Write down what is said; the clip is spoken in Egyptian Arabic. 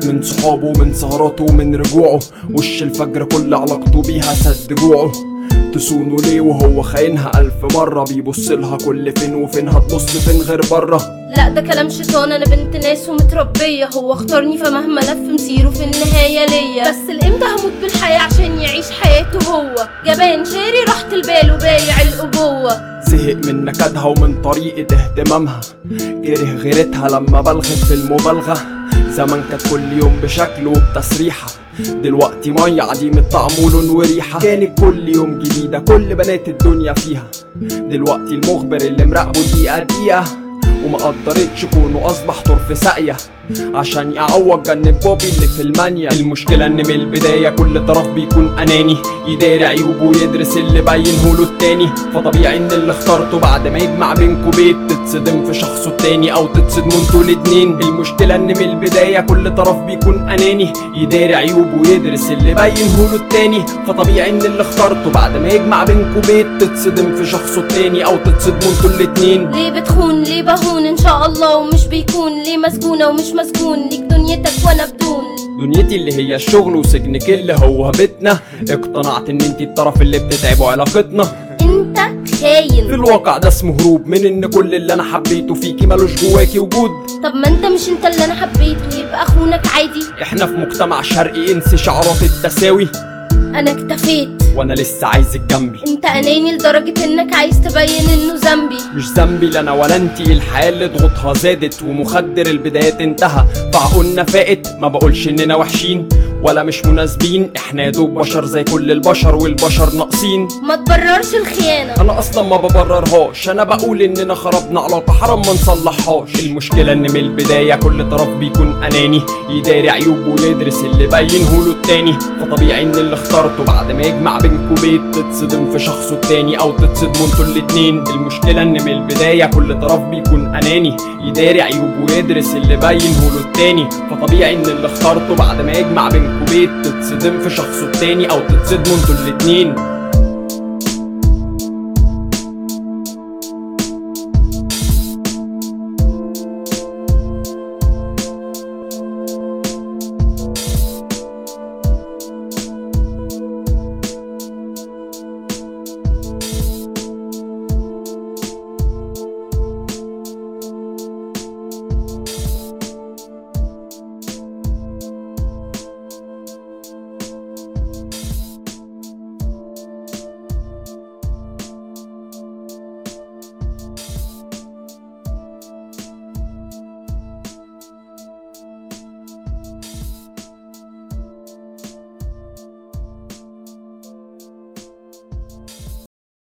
مات من صحابه ومن سهراته ومن رجوعه وش الفجر كل علاقته بيها سد جوعه تصونه ليه وهو خاينها ألف مرة بيبص لها كل فين وفين هتبص فين غير بره لا ده كلام شيطان انا بنت ناس ومتربيه هو اختارني فمهما لف مسيره في النهايه ليا بس الامتى هموت بالحياه عشان يعيش حياته هو جبان شاري راحة البال وبايع الابوه زهق من نكدها ومن طريقة اهتمامها كره غيرتها لما بلغت في المبالغة زمان كانت كل يوم بشكل وبتسريحة دلوقتي مية عديمة طعم ولون وريحة كانت كل يوم جديدة كل بنات الدنيا فيها دلوقتي المخبر اللي مراقبه دقيقة دقيقة وما قدرتش كونه اصبح طرف ساقية عشان يعوض جنب بوبي اللي في المانيا المشكلة ان من البداية كل طرف بيكون اناني يداري عيوبه ويدرس اللي باينه له التاني فطبيعي ان اللي اخترته بعد ما يجمع بينكوا بيت تتصدم في شخصه التاني او تتصدموا انتوا الاتنين المشكلة ان من البداية كل طرف بيكون اناني يداري عيوبه ويدرس اللي باينه له التاني فطبيعي ان اللي اخترته بعد ما يجمع بينكوا بيت تتصدم في شخصه التاني او تتصدموا انتوا الاتنين ليه بتخون ليه بهون ان شاء الله ومش بيكون ليه مسجونه ومش مسجون ليك دنيتك وانا بدون دنيتي اللي هي الشغل وسجنك اللي هو بيتنا اقتنعت ان انتي الطرف اللي بتتعبوا علاقتنا انت في خاين الواقع ده اسمه هروب من ان كل اللي انا حبيته فيكي ملوش جواكي وجود طب ما انت مش انت اللي انا حبيته يبقى اخونك عادي احنا في مجتمع شرقي انسي شعارات التساوي انا اكتفيت وانا لسه عايزك جنبي انت اناني لدرجة انك عايز تبين انه ذنبي مش ذنبي لا انا ولا انتي الحياة اللي ضغوطها زادت ومخدر البدايات انتهى فعقولنا فائت ما بقولش اننا وحشين ولا مش مناسبين احنا يا دوب بشر زي كل البشر والبشر ناقصين ما تبررش الخيانة انا اصلا ما ببررهاش انا بقول اننا خربنا علاقة حرام ما نصلحهاش المشكلة ان من البداية كل طرف بيكون اناني يداري عيوبه ويدرس اللي باينه له التاني فطبيعي ان اللي اخترته بعد ما يجمع بينكوا بيت تتصدم في شخصه التاني او تتصدموا انتوا الاتنين المشكلة ان من البداية كل طرف بيكون اناني يداري عيوبه ويدرس اللي باينه له التاني فطبيعي ان اللي اخترته بعد ما يجمع بينكوا بيت تتصدم في شخصه التاني او تتصدموا انتوا الاتنين